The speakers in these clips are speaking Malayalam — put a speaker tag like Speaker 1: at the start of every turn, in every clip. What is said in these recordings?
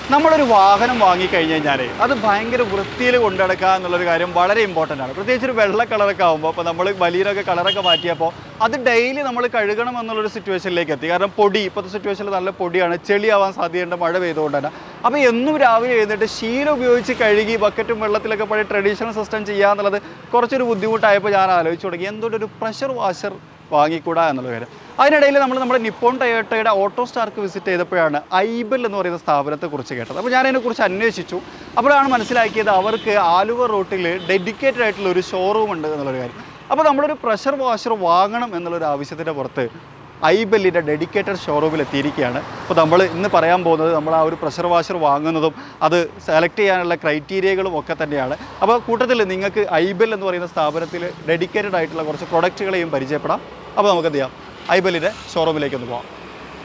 Speaker 1: നമ്മളൊരു വാഹനം വാങ്ങിക്കഴിഞ്ഞ് കഴിഞ്ഞാൽ അത് ഭയങ്കര വൃത്തിയിൽ കൊണ്ടുനടക്കുക എന്നുള്ളൊരു കാര്യം വളരെ ഇമ്പോർട്ടൻ്റ് ആണ് പ്രത്യേകിച്ച് ഒരു വെള്ള കളറൊക്കെ ആകുമ്പോൾ അപ്പോൾ നമ്മൾ വലിയൊക്കെ കളറൊക്കെ മാറ്റിയപ്പോൾ അത് ഡെയിലി നമ്മൾ കഴുകണം എന്നുള്ളൊരു സിറ്റുവേഷനിലേക്ക് എത്തി കാരണം പൊടി ഇപ്പോഴത്തെ സിറ്റുവേഷനിൽ നല്ല പൊടിയാണ് ചെളിയാവാൻ സാധ്യതയുണ്ട് മഴ പെയ്തുകൊണ്ട് തന്നെ അപ്പോൾ എന്നും രാവിലെ എഴുന്നേറ്റ് ശീലം ഉപയോഗിച്ച് കഴുകി ബക്കറ്റും വെള്ളത്തിലൊക്കെ പഴയ ട്രഡീഷണൽ സിസ്റ്റം ചെയ്യുക എന്നുള്ളത് കുറച്ചൊരു ബുദ്ധിമുട്ടായപ്പോൾ ഞാൻ ആലോചിച്ച് തുടങ്ങി എന്തുകൊണ്ട് ഒരു പ്രഷർ വാഷർ വാങ്ങിക്കൂടാ എന്നുള്ള കാര്യം അതിനിടയിൽ നമ്മൾ നമ്മുടെ നിപ്പോൺ ടയോട്ടയുടെ ഓട്ടോ സ്റ്റാർക്ക് വിസിറ്റ് ചെയ്തപ്പോഴാണ് ഐബൽ എന്ന് പറയുന്ന സ്ഥാപനത്തെക്കുറിച്ച് കേട്ടത് അപ്പോൾ ഞാൻ അതിനെക്കുറിച്ച് അന്വേഷിച്ചു അപ്പോഴാണ് മനസ്സിലാക്കിയത് അവർക്ക് ആലുവ റൂട്ടിൽ ഡെഡിക്കേറ്റഡ് ആയിട്ടുള്ള ഒരു ഷോറൂം ഉണ്ട് എന്നുള്ളൊരു കാര്യം അപ്പോൾ നമ്മളൊരു പ്രഷർ വാഷർ വാങ്ങണം എന്നുള്ളൊരു ആവശ്യത്തിൻ്റെ പുറത്ത് ഐബെല്ലിൻ്റെ ഡെഡിക്കേറ്റഡ് ഷോറൂമിൽ എത്തിയിരിക്കുകയാണ് അപ്പോൾ നമ്മൾ ഇന്ന് പറയാൻ പോകുന്നത് നമ്മൾ ആ ഒരു പ്രഷർ വാഷർ വാങ്ങുന്നതും അത് സെലക്ട് ചെയ്യാനുള്ള ക്രൈറ്റീരിയകളും ഒക്കെ തന്നെയാണ് അപ്പോൾ കൂട്ടത്തിൽ നിങ്ങൾക്ക് ഐബെൽ എന്ന് പറയുന്ന സ്ഥാപനത്തിൽ ഡെഡിക്കേറ്റഡ് ആയിട്ടുള്ള കുറച്ച് പ്രൊഡക്റ്റുകളെയും പരിചയപ്പെടാം അപ്പോൾ നമുക്ക് എന്ത് ചെയ്യാം ഐബെല്ലിൻ്റെ ഷോറൂമിലേക്ക് ഒന്ന് പോകാം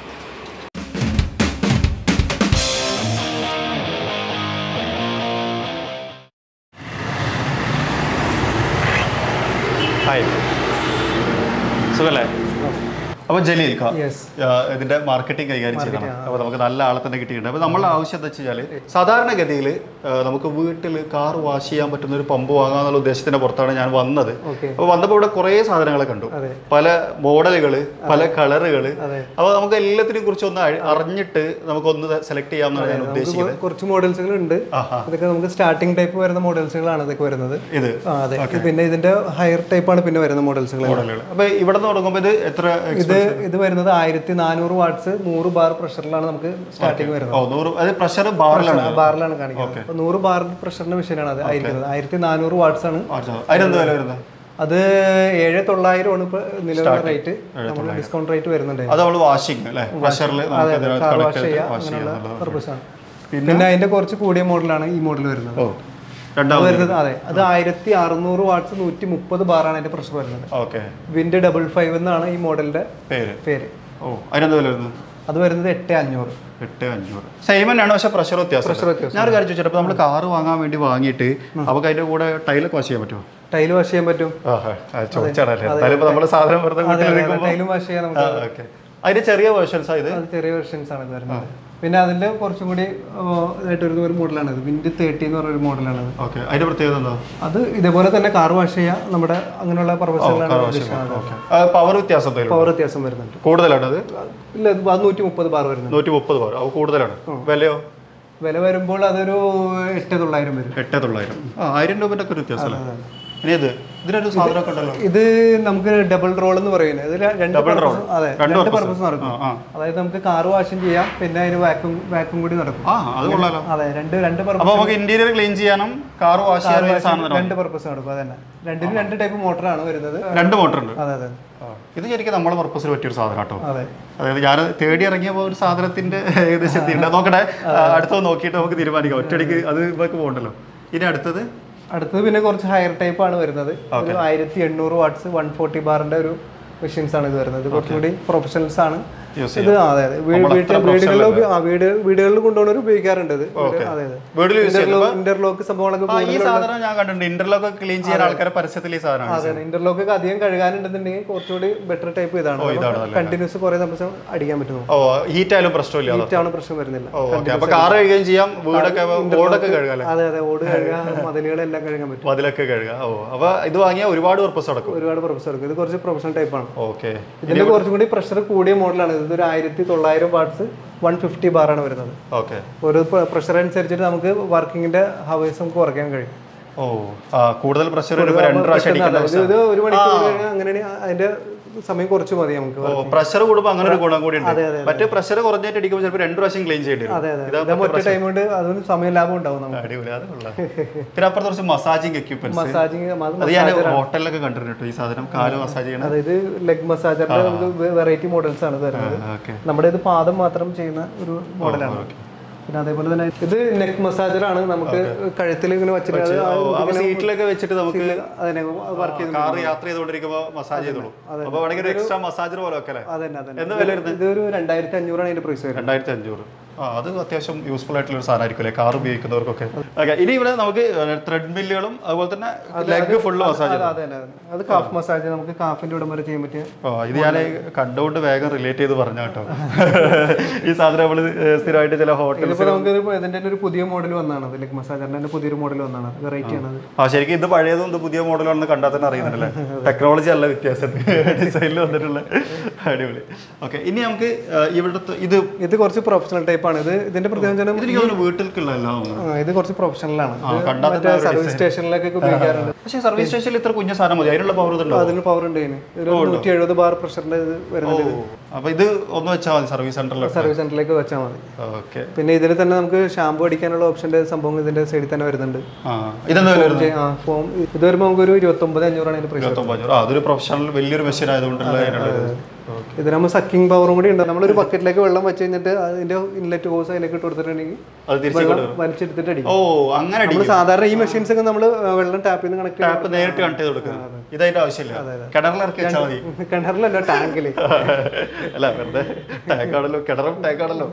Speaker 1: ഹായ് സുഖല്ലേ അപ്പോൾ ജലീൽ ഖാ
Speaker 2: യെസ്
Speaker 1: ആ, ഇതിന്റെ മാർക്കറ്റിംഗ് കൈകാര്യം ചെയ്യണം അപ്പോൾ നമുക്ക് നല്ല ആളെ തന്നെ കിട്ടിയിട്ടുണ്ട് അപ്പോൾ നമ്മളുടെ ആവശ്യം എന്താ വെച്ചാൽ സാധാരണഗതിയിൽ നമുക്ക് വീട്ടിൽ കാർ വാഷ് ചെയ്യാൻ പറ്റുന്ന ഒരു പമ്പ് വാങ്ങാന്നുള്ള ഉദ്ദേശത്തിന്റെ പുറത്താണ് ഞാൻ വന്നത്
Speaker 2: ഓക്കെ
Speaker 1: അപ്പോൾ വന്നപ്പോൾ ഇവിടെ കുറേ സാധനങ്ങൾ കണ്ടു
Speaker 2: അതെ
Speaker 1: പല മോഡലുകൾ പല കളറുകൾ
Speaker 2: അതെ
Speaker 1: അപ്പോൾ നമുക്ക് എല്ലാത്തിനെയും കുറിച്ച് ഒന്ന് അഴി- അറിഞ്ഞിട്ട് നമുക്കൊന്ന് സെലക്ട് ചെയ്യാമെന്നാണ് ഞാൻ ഉദ്ദേശിക്കുന്നത്
Speaker 2: നമുക്ക് കുറച്ച് മോഡൽസുകൾ ഉണ്ട്
Speaker 1: ആഹാ
Speaker 2: ഇതൊക്കെ നമുക്ക് സ്റ്റാർട്ടിംഗ് ടൈപ്പ് വരുന്ന മോഡൽസുകളാണ് ഇതൊക്കെ വരുന്നത്
Speaker 1: ഇത്
Speaker 2: ആ അതെ പിന്നെ ഇതിന്റെ ഹയർ ടൈപ്പാണ് പിന്നെ വരുന്ന മോഡൽസുകൾ
Speaker 1: മോഡലുകൾ അപ്പോൾ ഇവിടെ നിന്ന് തുടങ്ങുമ്പോൾ ഇത് എത്ര
Speaker 2: ഇത് ഇത് വരുന്നത് ആയിരത്തി നാനൂറ് വാട്ട്സ് നൂറ് ബാർ പ്രഷറിലാണ് നമുക്ക് സ്റ്റാർട്ടിങ് വരുന്നത്
Speaker 1: ഓ നൂറ് അത് പ്രഷർ ബാറിലാണ്
Speaker 2: ബാറിലാണ് കാണിക്കുന്നത് അപ്പൊ നൂറ് ബാർ പ്രഷറിന്റെ മെഷീനാണ് അത് ആയിരിക്കുന്നത് ആയിരത്തി നാനൂറ് വാട്ട്സ് ആണ്
Speaker 1: അതിനെന്ത് വില വരുന്നത്
Speaker 2: അത് ഏഴ് തൊള്ളായിരം ആണ് ഇപ്പൊ നിലവിലെ റേറ്റ് നമ്മൾ ഡിസ്കൗണ്ട് റേറ്റ് വരുന്നുണ്ട്
Speaker 1: അത് നമ്മൾ വാഷിംഗ് അല്ലേ പ്രഷറിൽ നമുക്ക് ഇതിനകത്ത്
Speaker 2: കാർ
Speaker 1: connect
Speaker 2: വാഷ്
Speaker 1: ചെയ്തിട്ട്
Speaker 2: ചെയ്യുക
Speaker 1: wash ചെയ്യാം
Speaker 2: അങ്ങനെയുള്ള
Speaker 1: എന്നുള്ളത്.
Speaker 2: പർപ്പസ് ആണ് പിന്നെ അതിന്റെ കുറച്ച് കൂടിയ മോഡലാണ് ഈ മോഡൽ വരുന്നത്
Speaker 1: ഓ
Speaker 2: അത്
Speaker 1: രണ്ടാമത്
Speaker 2: വരുന്നത് അതെ അത് ആയിരത്തി അറുന്നൂറ് വാട്ട്സ് നൂറ്റി മുപ്പത് ബാറാണ് അതിന്റെ പ്രഷർ വരുന്നത്
Speaker 1: ഓക്കെ
Speaker 2: വിൻഡ് ഡബിൾ ഫൈവ് എന്നാണ് ഈ മോഡലിന്റെ
Speaker 1: പേര്
Speaker 2: പേര്
Speaker 1: ഓ അതിനെന്ത് വില വരുന്നത്
Speaker 2: അത് വരുന്നത് എട്ട് അഞ്ഞൂറ്
Speaker 1: എട്ട് അഞ്ഞൂറ് സെയിം തന്നെയാണ് പക്ഷെ പ്രഷർ വ്യത്യാസം
Speaker 2: പ്രഷർ വ്യത്യാസം
Speaker 1: ഞാൻ ഒരു കാര്യം ചോദിച്ചിട്ട് നമ്മൾ കാറ് വാങ്ങാൻ വേണ്ടി വാങ്ങിയിട്ട് നമുക്ക് അതിന്റെ കൂടെ ടൈലൊക്കെ വാഷ് ചെയ്യാൻ പറ്റുമോ
Speaker 2: ടൈല് വാഷ് ചെയ്യാൻ പറ്റും
Speaker 1: ചോദിച്ചാണല്ലേ എന്തായാലും ഇപ്പൊ നമ്മൾ സാധനം വെറുതെ വീട്ടിലിരിക്കുമ്പോൾ
Speaker 2: ടൈലും വാഷ് ചെയ്യാൻ നമുക്ക്
Speaker 1: ഓക്കെ അതിന്റെ ചെറിയ വേർഷൻസാ ഇത്
Speaker 2: അത് ചെറിയ വെർഷൻസ് ആണ് ഇത് വരുന്നത് പിന്നെ അതിന്റെ കുറച്ചും കൂടി ആ, ഇതായിട്ട് വരുന്ന ഒരു മോഡലാണ് ഇത് വിൻഡ് തേർട്ടി എന്ന് പറയുന്ന ഒരു മോഡലാണ് ഇത്
Speaker 1: ഓക്കെ അതിന്റെ പ്രത്യേകത എന്താ
Speaker 2: അത് ഇതേപോലെ തന്നെ കാർ വാഷ് ചെയ്യാം നമ്മുടെ അങ്ങനെയുള്ള പർപ്പസുകളാണ് ഉദ്ദേശിക്കുന്നത്
Speaker 1: ഓക്കെ പവർ വ്യത്യാസം എന്തെങ്കിലും
Speaker 2: പവർ വ്യത്യാസം വരുന്നുണ്ട്
Speaker 1: കൂടുതലാണ് അത്
Speaker 2: ഇല്ല ഇത് അത് നൂറ്റി മുപ്പത് ബാർ വരുന്നുണ്ട്
Speaker 1: നൂറ്റി മുപ്പത് പവർ അത് കൂടുതലാണ് വിലയോ
Speaker 2: വില വരുമ്പോൾ അതൊരു എട്ട് തൊള്ളായിരം വരും
Speaker 1: എട്ട് തൊള്ളായിരം ആ ആയിരം രൂപന്റെ ഒക്കെ ഒരു വ്യത്യാസമല്ലേ ഇനി ഇത് ഇതിനൊരു സാധനമൊക്കെ ഉണ്ടല്ലോ
Speaker 2: ഇത് നമുക്ക് ഡബിൾ റോൾ എന്ന് പറയുന്നത് ഇത് രണ്ട് purpose- അതെ
Speaker 1: രണ്ട്
Speaker 2: രണ്ട്
Speaker 1: purpose.
Speaker 2: പർപ്പസ് നടക്കും
Speaker 1: ആ ആ
Speaker 2: അതായത് നമുക്ക് കാർ വാഷും ചെയ്യാം പിന്നെ അതിന് വാക്യൂം വാക്യൂം കൂടി നടക്കും
Speaker 1: ആ അത് കൊള്ളാലോ
Speaker 2: അതെ രണ്ട് രണ്ട് പർപ്പസ്
Speaker 1: അപ്പൊ നമുക്ക് ഇന്റീരിയർ ക്ലീൻ ചെയ്യാനും കാർ വാഷ് ചെയ്യാനും ഈ സാധനം തരാം.
Speaker 2: രണ്ട് പർപ്പസ് നടക്കും അതന്നെ രണ്ടിനും രണ്ട് ടൈപ്പ് മോട്ടറാണ് വരുന്നത്
Speaker 1: രണ്ട് മോട്ടർ ഉണ്ട്
Speaker 2: അതെ അതെ
Speaker 1: ഇത് ശരിക്കും നമ്മളെ പർപ്പസിന് പറ്റിയൊരു സാധനം കേട്ടോ
Speaker 2: അതെ
Speaker 1: അതായത് ഞാൻ തേടി ഇറങ്ങിയപ്പോൾ ഒരു സാധനത്തിന്റെ ഏകദേശം എത്തിയിട്ടുണ്ട് നോക്കട്ടെ അടുത്തത് നോക്കിയിട്ട് നമുക്ക് തീരുമാനിക്കാം ഒറ്റയടിക്ക് അത് ഇതൊക്കെ പോകണ്ടല്ലോ ഇനി അടുത്തത്
Speaker 2: അടുത്തത് പിന്നെ കുറച്ച് ഹയർ ടൈപ്പ് ആണ് വരുന്നത് ഒരു ആയിരത്തി എണ്ണൂറ് വാട്ട്സ് വൺ ഫോർട്ടി ബാറിന്റെ ഒരു മെഷീൻസ് ആണ് ഇത് വരുന്നത് ഇത് കുറച്ചും കൂടി പ്രൊഫഷണൽസ് ആണ്
Speaker 1: യൂസ്
Speaker 2: ഇത് ആ, അതെ അതെ വീ- വീട്ടിൽ വീടുകളിൽ ഉപ- ആ, വീട് വീടുകളിൽ കൊണ്ടുപോകുന്നവർ ഉപയോഗിക്കാറുണ്ട് ഇത് അതെ അതെ
Speaker 1: വീട്ടിൽ യൂസ് ചെയ്യുന്നത്
Speaker 2: ഇന്റർലോക്ക് സംഭവങ്ങളൊക്കെ
Speaker 1: ആ ഈ സാധനം ഞാൻ കണ്ടിട്ടുണ്ട് ഇന്റർലോക്ക് ക്ലീൻ ചെയ്യാൻ ആൾക്കാരെ പരസ്യത്തിൽ ഈ സാധനമാണ്
Speaker 2: അതെ ഇന്റർലോക്ക് ഒക്കെ അധികം കഴുകാനുണ്ടെന്നുണ്ടെങ്കിൽ കുറച്ചുകൂടി ബെറ്റർ ടൈപ്പ് ഇതാണ് കണ്ടിന്യൂസ് കുറെ ദിവസം അടിക്കാൻ പറ്റുന്നു
Speaker 1: ഓ ഹീറ്റ് ആയാലും പ്രശ്നമില്ല
Speaker 2: ഹീറ്റ് ആണ് പ്രശ്നം വരുന്നില്ല
Speaker 1: ഓ ഓക്കെ അപ്പൊ കാർ കഴുകുകയും ചെയ്യാം വീടൊക്കെ ഓടൊക്കെ കഴുകാം
Speaker 2: അതെ അതെ ഓട് കഴുകാൻ മതിലുകളെല്ലാം കഴുകാൻ പറ്റും
Speaker 1: മതിലൊക്കെ കഴുകാം ഓ അപ്പൊ ഇത് വാങ്ങിയാൽ ഒരുപാട് പർപ്പസ് നടക്കും
Speaker 2: ഒരുപാട് പ്രൊഫസർ ഇത് കുറച്ച് പ്രൊഫഷണൽ ടൈപ്പാണ്
Speaker 1: ഓക്കെ
Speaker 2: ഇതിന്റെ കുറച്ചും കൂടി പ്രഷർ കൂടിയ മോഡലാണ് ഇത് ഒരു ആയിരത്തി തൊള്ളായിരം വാട്ട്സ് വൺ ഫിഫ്റ്റി ബാറാണ് വരുന്നത്
Speaker 1: ഓക്കെ
Speaker 2: ഒരു പ്രഷർ അനുസരിച്ചിട്ട് നമുക്ക് വർക്കിങ്ങിന്റെ ഹവേഴ്സ് നമുക്ക് കുറയ്ക്കാൻ കഴിയും
Speaker 1: ഓ ആ കൂടുതൽ പ്രഷർ വരുമ്പോൾ രണ്ട് പ്രാവശ്യം അടിക്കേണ്ട
Speaker 2: ഇത് ഇത് ഒരു മണിക്കൂർ കഴിഞ്ഞാൽ അങ്ങനെയാണ് അതിന്റെ സമയം കുറച്ച് മതി നമുക്ക്
Speaker 1: ഓ പ്രഷർ കൂടുമ്പോൾ അങ്ങനെ ഒരു ഗുണം കൂടി ഉണ്ട് മറ്റേ പ്രഷർ കുറഞ്ഞിട്ട് അടിക്കുമ്പോൾ ചിലപ്പോൾ രണ്ട് പ്രാവശ്യം ക്ലീൻ ചെയ്യേണ്ടി വരും
Speaker 2: അതെ അതെ
Speaker 1: ഇതാ
Speaker 2: ഇതാകുമ്പോൾ ഒറ്റ ടൈം കൊണ്ട് അതൊരു സമയ ലാഭം ഉണ്ടാവും നമുക്ക്
Speaker 1: അടിപൊളി അത് കൊള്ളാം പിന്നെ അപ്പുറത്ത് കുറച്ച് മസാജിങ് എക്യുപ്മെന്റ്സ്
Speaker 2: മസാജിങ്
Speaker 1: അത് ഞാൻ ഹോട്ടലിലൊക്കെ കണ്ടിട്ടുണ്ട് കേട്ടോ ഈ സാധനം കാല് മസാജ് ചെയ്യണം
Speaker 2: അതായത് ലെഗ് മസാജറിന്റെ നമുക്ക് വെറൈറ്റി മോഡൽസ് ആണ് ഇത് വരുന്നത്
Speaker 1: ഓക്കെ
Speaker 2: നമ്മുടെ ഇത് പാദം മാത്രം ചെയ്യുന്ന ഒരു മോഡലാണ് പിന്നെ അതേപോലെ തന്നെ ഇത് നെക്ക് മസാജർ ആണ് നമുക്ക് കഴുത്തിൽ ഇങ്ങനെ വെച്ചിട്ട് അത്
Speaker 1: അപ്പൊ സീറ്റിലൊക്കെ വെച്ചിട്ട് നമുക്ക്
Speaker 2: അതിനെ വർക്ക് ചെയ്ത്
Speaker 1: കാർ യാത്ര ചെയ്തുകൊണ്ടിരിക്കുമ്പോൾ മസാജ് ചെയ്തോളൂ അപ്പൊ വേണമെങ്കിൽ ഒരു എക്സ്ട്രാ മസാജർ പോലെ വെക്കല്ലേ
Speaker 2: അതന്നെ അതന്നെ
Speaker 1: എന്താ വില വരുന്നത്
Speaker 2: ഇത് ഒരു രണ്ടായിരത്തി അഞ്ഞൂറാണ് അതിന്റെ പ്രൈസ് വരുന്നത്
Speaker 1: രണ്ടായിരത്തി അഞ്ഞൂറ് ആ അത് അത്യാവശ്യം യൂസ്ഫുൾ ആയിട്ടുള്ള ഒരു സാധനമായിരിക്കും അല്ലേ കാർ ഉപയോഗിക്കുന്നവർക്കൊക്കെ ഓക്കെ ഇനി ഇവിടെ നമുക്ക് ത്രെഡ് മില്ലുകളും അതുപോലെ തന്നെ ലെഗ് ഫുള്ള് മസാജ്
Speaker 2: അത് അതന്നെ അതന്നെ. അത് കാഫ് മസാജ് നമുക്ക് കാഫിന്റെ ഉടൻ വരെ ചെയ്യാൻ പറ്റിയ
Speaker 1: ഓ ഇത് ഞാൻ കണ്ടുകൊണ്ട് വേഗം റിലേറ്റ് ചെയ്ത് പറഞ്ഞ കേട്ടോ ഈ സാധനം നമ്മൾ സ്ഥിരമായിട്ട് ചില ഹോട്ടൽ
Speaker 2: ഇതിപ്പോ നമുക്ക് ഒരു- ഇതിന്റെ തന്നെ ഒരു പുതിയ മോഡൽ വന്നാണ് അത് ലൈക്ക് മസാജറിന്റെ തന്നെ പുതിയൊരു മോഡൽ വന്നാണ് വെറൈറ്റി ആണ് അത്
Speaker 1: ആ ശരിക്കും ഇത് പഴയതും ഇത് പുതിയ മോഡലാണെന്ന് കണ്ടാൽ തന്നെ അറിയുന്നുണ്ടല്ലേ ടെക്നോളജി നല്ല വ്യത്യാസം ഡിസൈനിൽ വന്നിട്ടുള്ള അടിപൊളി ഓക്കെ ഇനി നമുക്ക് ആ, ഇവിടുത്തെ ഇത്
Speaker 2: ഇത് കുറച്ച് പ്രൊഫഷണൽ ടൈപ്പ് ആണ് ഇത് ഇതിന്റെ പ്രത്യേകത വെച്ചാൽ
Speaker 1: ഇതിന് തോന്നുന്നു വീട്ടിലേക്കുള്ള എല്ലാം
Speaker 2: ആ, ഇത് കുറച്ച് പ്രൊഫഷണൽ ആണ് ഇത്
Speaker 1: കണ്ടാൽ
Speaker 2: മറ്റേ സർവീസ് സ്റ്റേഷനിലൊക്കെ ഉപയോഗിക്കാറുണ്ട്
Speaker 1: പക്ഷേ സർവീസ് സ്റ്റേഷനിൽ ഇത്ര കുഞ്ഞ സാധനം മതി അതിനുള്ള പവർ ഇതുണ്ടോ
Speaker 2: അതിന് പവർ ഉണ്ട് ഇതിന് ഒരു നൂറ്റി എഴുപത് ബാർ പ്രഷറിന്റെ ഇത് വരുന്നുണ്ട് ഇത്.
Speaker 1: അപ്പൊ ഇത് ഒന്ന് വെച്ചാൽ മതി സർവീസ് സെന്ററിൽ
Speaker 2: സർവീസ് സെന്ററിലേക്ക് വെച്ചാൽ മതി
Speaker 1: ഓക്കെ
Speaker 2: പിന്നെ ഇതിൽ തന്നെ നമുക്ക് ഷാമ്പു അടിക്കാനുള്ള ഓപ്ഷന്റെ സംഭവം ഇതിന്റെ സൈഡിൽ തന്നെ വരുന്നുണ്ട്
Speaker 1: ആ ഇതെന്താ വില വരുന്നത്
Speaker 2: ആ ഫോം ഇത് വരുമ്പോൾ നമുക്ക് ഒരു ഇരുപത്തൊമ്പത് അഞ്ഞൂറാണ് ഇതിന്റെ പ്രൈസ്
Speaker 1: ഇരുപത്തൊമ്പത് ആ അതൊരു പ്രൊഫഷണൽ വലിയൊരു മെഷീൻ ആയതുകൊണ്ടുള്ള അതിനുള്ളത്
Speaker 2: ഇതിനാകുമ്പോൾ സക്കിംഗ് പവറും കൂടി ഉണ്ട് നമ്മളൊരു ബക്കറ്റിലേക്ക് വെള്ളം വെച്ച് കഴിഞ്ഞിട്ട് അതിന്റെ ഇൻലെറ്റ് ഹോസ് അതിലേക്ക് ഇട്ട് കൊടുത്തിട്ടുണ്ടെങ്കിൽ
Speaker 1: അത് തിരിച്ചു
Speaker 2: വെള്ളം വലിച്ചെടുത്തിട്ട് അടിക്കും
Speaker 1: ഓ അങ്ങനെ
Speaker 2: നമ്മൾ സാധാരണ ഈ മെഷീൻസ് ഒക്കെ നമ്മൾ വെള്ളം ടാപ്പിൽ നിന്ന് കണക്ട്
Speaker 1: ടാപ്പ് നേരിട്ട് കണക്ട് ചെയ്ത് കൊടുക്കുന്നത് ഇതതിന്റെ ആവശ്യമില്ല കിണറിൽ ഇറക്കി വെച്ചാൽ മതി
Speaker 2: കിണറിലല്ല ടാങ്കില്
Speaker 1: അല്ല വെറുതെ ടാങ്കാണല്ലോ കിണറും ടാങ്കാണല്ലോ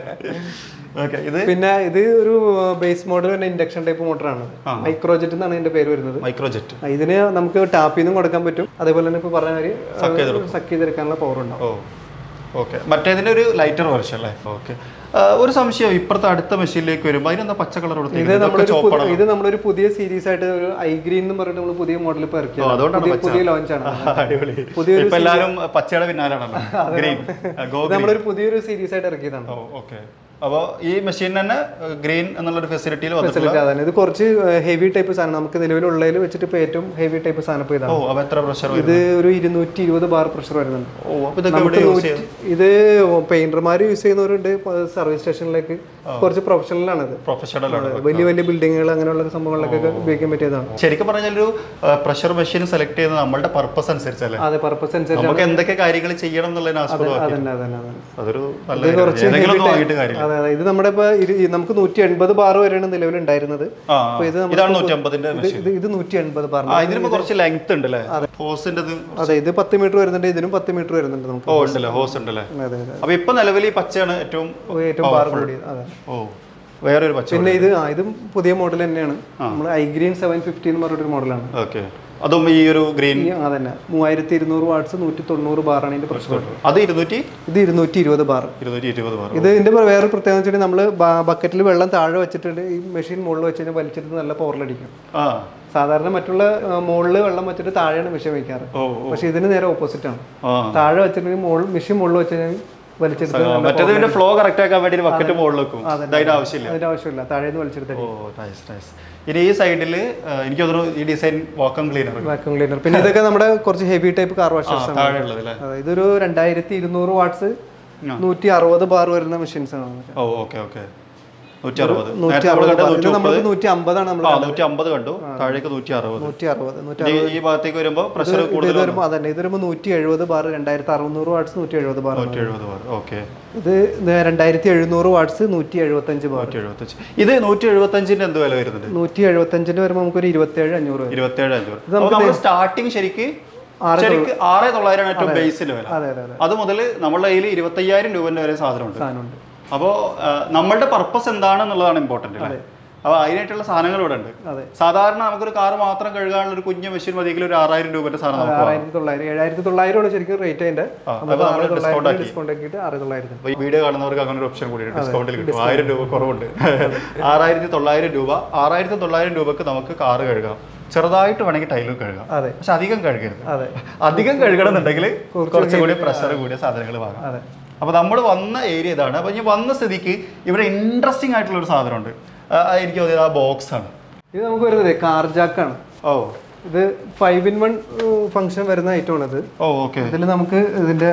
Speaker 1: ഓക്കെ ഇത്
Speaker 2: പിന്നെ ഇത് ഒരു ബേസ് മോഡൽ തന്നെ ഇൻഡക്ഷൻ ടൈപ്പ് മോട്ടറാണ് മൈക്രോജെറ്റ് എന്നാണ് ഇതിന്റെ പേര് വരുന്നത്
Speaker 1: മൈക്രോജെറ്റ്
Speaker 2: ആ, ഇതിന് നമുക്ക് ടാപ്പിൽ നിന്നും കൊടുക്കാൻ പറ്റും അതേപോലെ തന്നെ ഇപ്പൊ പറഞ്ഞ മാതിരി സക്ക് ചെയ്തെടുക്കാനുള്ള പവർ ഉണ്ടാവും
Speaker 1: ഓ ഓക്കെ മറ്റേതിന്റെ ഒരു ലൈറ്റർ വെർഷൻ അല്ലേ ഓക്കെ ഒരു സംശയം ഇപ്പുറത്തെ അടുത്ത മെഷീനിലേക്ക് വരുമ്പോൾ അതിനെന്താ പച്ച കളർ
Speaker 2: ഇത് നമ്മളൊരു പുതിയ- ഇത് നമ്മളൊരു പുതിയ സീരീസ് ആയിട്ട് ഒരു ഐ ഗ്രീൻ എന്ന് പറഞ്ഞിട്ട് നമ്മൾ പുതിയ മോഡൽ ഇപ്പൊ ഇറക്കിയത്
Speaker 1: അതുകൊണ്ടാണ്
Speaker 2: പുതിയ പുതിയ ലോഞ്ച് ആണ്
Speaker 1: അടിപൊളി ഇപ്പൊ എല്ലാരും പച്ചയുടെ പിന്നാലാണല്ലോ ഗ്രീൻ ഗോ
Speaker 2: നമ്മളൊരു പുതിയൊരു സീരീസ് ആയിട്ട് ഇറക്കിയതാണ്
Speaker 1: ഓ ഓക്കെ അപ്പോൾ ഈ മെഷീൻ തന്നെ ഗ്രീൻ എന്നുള്ളൊരു ഫെസിലിറ്റിയിൽ വന്നിട്ടുള്ള
Speaker 2: ഫെസിലിറ്റി അതാണ് ഇത് കുറച്ച് ഹെവി ടൈപ്പ് സാധനം നമുക്ക് നിലവിലുള്ളതിൽ വെച്ചിട്ട് ഇപ്പൊ ഏറ്റവും ഹെവി ടൈപ്പ് സാധനം ഇപ്പൊ
Speaker 1: ഓ
Speaker 2: ഇതാണ്
Speaker 1: അപ്പോൾ എത്ര പ്രഷർ
Speaker 2: ഇത് ഒരു ഇരുന്നൂറ്റി ഇരുപത് ബാർ പ്രഷർ വരുന്നുണ്ട്
Speaker 1: ഓ അപ്പോൾ ഇതൊക്കെ ഇവിടെ യൂസ് ചെയ്യും
Speaker 2: ഇത് പെയിന്റർമാർ യൂസ് ചെയ്യുന്നവരുണ്ട് സർവീസ് സ്റ്റേഷനിലേക്ക് കുറച്ച് പ്രൊഫഷണലാണ് ഇത്
Speaker 1: പ്രൊഫഷണൽ ആണ്
Speaker 2: വലിയ വലിയ ബിൽഡിങ്ങുകൾ അങ്ങനെയുള്ള സംഭവങ്ങളിലേക്കൊക്കെ ഉപയോഗിക്കാൻ പറ്റിയതാണ്
Speaker 1: ശരിക്കും പറഞ്ഞാൽ ഒരു പ്രഷർ മെഷീൻ സെലക്ട് ചെയ്യുന്നത് നമ്മളുടെ പർപ്പസ് അനുസരിച്ചല്ലേ
Speaker 2: അതെ പർപ്പസ് അനുസരിച്ച്
Speaker 1: നമുക്ക് എന്തൊക്കെ കാര്യങ്ങൾ ചെയ്യണം എന്നുള്ളതിനെ ആസ്പദമാക്കി
Speaker 2: അതന്നെ അതന്നെ അതന്നെ
Speaker 1: അതൊരു നല്ല കാര്യം. ഏതെങ്കിലും ഒന്ന് വാങ്ങിയിട്ട് കാര്യമില്ല
Speaker 2: അതെ അതെ ഇത് നമ്മുടെ ഇപ്പൊ ഇരു- ഈ നമുക്ക് നൂറ്റി എൺപത് ബാർ വരെയാണ് നിലവിലുണ്ടായിരുന്നത്
Speaker 1: ആ
Speaker 2: അപ്പൊ ഇത്
Speaker 1: ഇതാണ് നൂറ്റി അമ്പതിന്റെ
Speaker 2: ഇത് ഇത് ഇത് നൂറ്റി എൺപത് ബാർ
Speaker 1: ആ ഇതിന് കുറച്ച് ലെങ്ത് ഉണ്ട് അല്ലേ ഹോസിന്റെ
Speaker 2: അതെ ഇത് പത്ത് മീറ്റർ വരുന്നുണ്ട് ഇതിനും പത്ത് മീറ്റർ വരുന്നുണ്ട് നമുക്ക്
Speaker 1: ഓ ഉണ്ടല്ലേ ഹോസ് ഉണ്ടല്ലേ
Speaker 2: അതെ അതെ
Speaker 1: അപ്പൊ ഇപ്പൊ നിലവിൽ ഈ പച്ചയാണ് ഏറ്റവും
Speaker 2: ഏറ്റവും ബാർ കൂടിയത് അതെ
Speaker 1: ഓ വേറൊരു പച്ച
Speaker 2: പിന്നെ ഇത് ആ ഇതും പുതിയ മോഡൽ തന്നെയാണ് നമ്മൾ ഐ ഗ്രീൻ സെവൻ ഫിഫ്റ്റി എന്ന് പറഞ്ഞിട്ടൊരു മോഡലാണ്
Speaker 1: ഓക്കെ അതും ഈ ഒരു ഗ്രീൻ
Speaker 2: ഈ അതന്നെ മൂവായിരത്തി ഇരുന്നൂറ് വാട്ട്സ് നൂറ്റി തൊണ്ണൂറ് ബാറാണ് ഇതിന്റെ പ്രശ്നം
Speaker 1: അത് ഇരുന്നൂറ്റി
Speaker 2: ഇത് ഇരുന്നൂറ്റി ഇരുപത് ബാർ
Speaker 1: ഇരുന്നൂറ്റി ഇരുപത് ബാർ
Speaker 2: ഇത് ഇതിന്റെ വേറെ പ്രത്യേകത വെച്ചിട്ടുണ്ടെങ്കിൽ നമ്മൾ ബക്കറ്റിൽ വെള്ളം താഴെ വെച്ചിട്ടുണ്ട് ഈ മെഷീൻ മുകളിൽ വെച്ച് കഴിഞ്ഞാൽ വലിച്ചെടുത്ത് നല്ല പവറിലടിക്കും
Speaker 1: ആ
Speaker 2: സാധാരണ മറ്റുള്ള മുകളിൽ വെള്ളം വെച്ചിട്ട് താഴെയാണ് മെഷീൻ വെക്കാറ്
Speaker 1: ഓ
Speaker 2: പക്ഷെ ഇതിന് നേരെ ഓപ്പോസിറ്റ് ആണ്
Speaker 1: ആ
Speaker 2: താഴെ വെച്ചിട്ടുണ്ടെങ്കിൽ മുകളിൽ മെഷീൻ മുകളിൽ വെച്ച് കഴിഞ്ഞാൽ വലിച്ചെടുത്ത്
Speaker 1: ആ, മറ്റേത് പിന്നെ ഫ്ലോ കറക്റ്റ് ആക്കാൻ വേണ്ടി ഒരു ബക്കറ്റ് മുകളിൽ വെക്കും അതിന്റെ ആവശ്യമില്ല
Speaker 2: അതിന്റെ ആവശ്യമില്ല താഴെ നിന്ന് വലിച്ചെടുത്ത്
Speaker 1: ഓ നൈസ് നൈസ് ഇനി ഈ സൈഡിൽ എനിക്ക് തോന്നുന്നു ഈ design vacuum cleaner
Speaker 2: vacuum cleaner പിന്നെ ഇതൊക്കെ നമ്മുടെ കുറച്ച് ഹെവി ടൈപ്പ് കാർ വാഷേഴ്സ് ആണ്
Speaker 1: താഴെ ഉള്ളത് അല്ലേ
Speaker 2: അതെ, ഇതൊരു രണ്ടായിരത്തി ഇരുന്നൂറ് വാട്ട്സ് നൂറ്റി അറുപത് ബാർ വരുന്ന മെഷീൻസ് ആണ്
Speaker 1: ഓ ഓക്കെ ഓക്കെ നൂറ്റി അറുപത്
Speaker 2: നൂറ്റി
Speaker 1: നേരത്തെ നമ്മൾ
Speaker 2: അറുപത്
Speaker 1: കണ്ടത്
Speaker 2: bar.
Speaker 1: നൂറ്റി
Speaker 2: ഇത്
Speaker 1: മുപ്പത്
Speaker 2: നമ്മൾ നൂറ്റി അമ്പതാണ് നമ്മൾ
Speaker 1: ആ നൂറ്റി അമ്പത് കണ്ടു താഴേക്ക് നൂറ്റി അറുപത്
Speaker 2: നൂറ്റി അറുപത് നൂറ്റി
Speaker 1: ഇനി ഈ ഭാഗത്തേക്ക് വരുമ്പോൾ പ്രഷർ
Speaker 2: ഇത്
Speaker 1: കൂടുതൽ
Speaker 2: ഇത് വരുമ്പോൾ അതന്നെ ഇത് വരുമ്പോൾ നൂറ്റി എഴുപത് ബാർ രണ്ടായിരത്തി അറുന്നൂറ് വാട്ട്സ് നൂറ്റി എഴുപത് ബാർ
Speaker 1: നൂറ്റി എഴുപത് ബാർ ഓക്കെ
Speaker 2: ഇത് രണ്ടായിരത്തി എഴുന്നൂറ് വാട്ട്സ് നൂറ്റി എഴുപത്തഞ്ച് ബാർ
Speaker 1: നൂറ്റി എഴുപത്തഞ്ച് ഇത് നൂറ്റി എഴുപത്തഞ്ചിന്റെ എന്ത് വില വരുന്നുണ്ട്
Speaker 2: നൂറ്റി എഴുപത്തഞ്ചിന് വരുമ്പോൾ നമുക്കൊരു ഇരുപത്തേഴ് അഞ്ഞൂറ് വരും
Speaker 1: ഇരുപത്തേഴ് അഞ്ഞൂറ് അപ്പോൾ നമ്മൾ സ്റ്റാർട്ടിങ് ശരിക്ക് ശരിക്ക് ആറ് തൊള്ളായിരം ഏറ്റവും ബേസിന്റെ വില
Speaker 2: അതെ അതെ അതെ
Speaker 1: അത് മുതൽ നമ്മളുടെ കയ്യിൽ ഇരുപത്തയ്യായിരം രൂപന്റെ വരെ സാധനമുണ്ട്
Speaker 2: സാധനമുണ്ട്
Speaker 1: അപ്പോൾ നമ്മളുടെ പർപ്പസ് എന്താണെന്നുള്ളതാണ് ഇമ്പോർട്ടന്റ് അല്ലേ അപ്പോൾ അതിനായിട്ടുള്ള സാധനങ്ങൾ ഇവിടെ ഉണ്ട്
Speaker 2: അതെ.
Speaker 1: സാധാരണ നമുക്കൊരു കാർ മാത്രം കഴുകാനുള്ള ഒരു കുഞ്ഞു മെഷീൻ മതിയെങ്കിൽ ഒരു ആറായിരം രൂപന്റെ സാധനം നമുക്ക് വാങ്ങാം.
Speaker 2: ആറായിരത്തി തൊള്ളായിരം ഏഴായിരത്തി തൊള്ളായിരമാണ് ശരിക്കും റേറ്റ് അതിന്റെ
Speaker 1: അപ്പോൾ നമ്മൾ ഡിസ്കൗണ്ട് ആക്കി
Speaker 2: ഡിസ്കൗണ്ട് ആക്കിയിട്ട് ആറ് തൊള്ളായിരത്തി
Speaker 1: അപ്പോൾ ഈ വീഡിയോ കാണുന്നവർക്ക് അങ്ങനെ ഒരു ഓപ്ഷൻ കൂടി ഡിസ്കൗണ്ടിൽ കിട്ടും ആയിരം രൂപ കുറവുണ്ട് ആറായിരത്തി തൊള്ളായിരം രൂപ ആറായിരത്തി തൊള്ളായിരം രൂപക്ക് നമുക്ക് കാറ് കഴുകാം ചെറുതായിട്ട് വേണമെങ്കിൽ ടൈലും കഴുകാം
Speaker 2: അതെ
Speaker 1: പക്ഷെ അധികം കഴുകരുത്
Speaker 2: അതെ
Speaker 1: അധികം കഴുകണം എന്നുണ്ടെങ്കിൽ കുറച്ചും കൂടി പ്രഷർ കൂടിയ സാധനങ്ങൾ വാങ്ങാം
Speaker 2: അതെ
Speaker 1: അപ്പോൾ നമ്മൾ വന്ന ഏരിയ ഇതാണ് അപ്പോൾ ഇനി വന്ന സ്ഥിതിക്ക് ഇവിടെ ഇൻട്രസ്റ്റിംഗ് ആയിട്ടുള്ള ഒരു സാധനമുണ്ട് ആ, ആ, എനിക്ക് തോന്നിയത് ആ ബോക്സ് ആണ്
Speaker 2: ഇത് നമുക്ക് വരുന്നത് കാർ ജാക്കാണ്
Speaker 1: ഓ
Speaker 2: ഇത് ഫൈവ് ഇൻ വൺ ഫംഗ്ഷൻ വരുന്ന ഐറ്റമാണ് ഇത്
Speaker 1: ഓ ഓക്കെ
Speaker 2: ഇതിൽ നമുക്ക് ഇതിന്റെ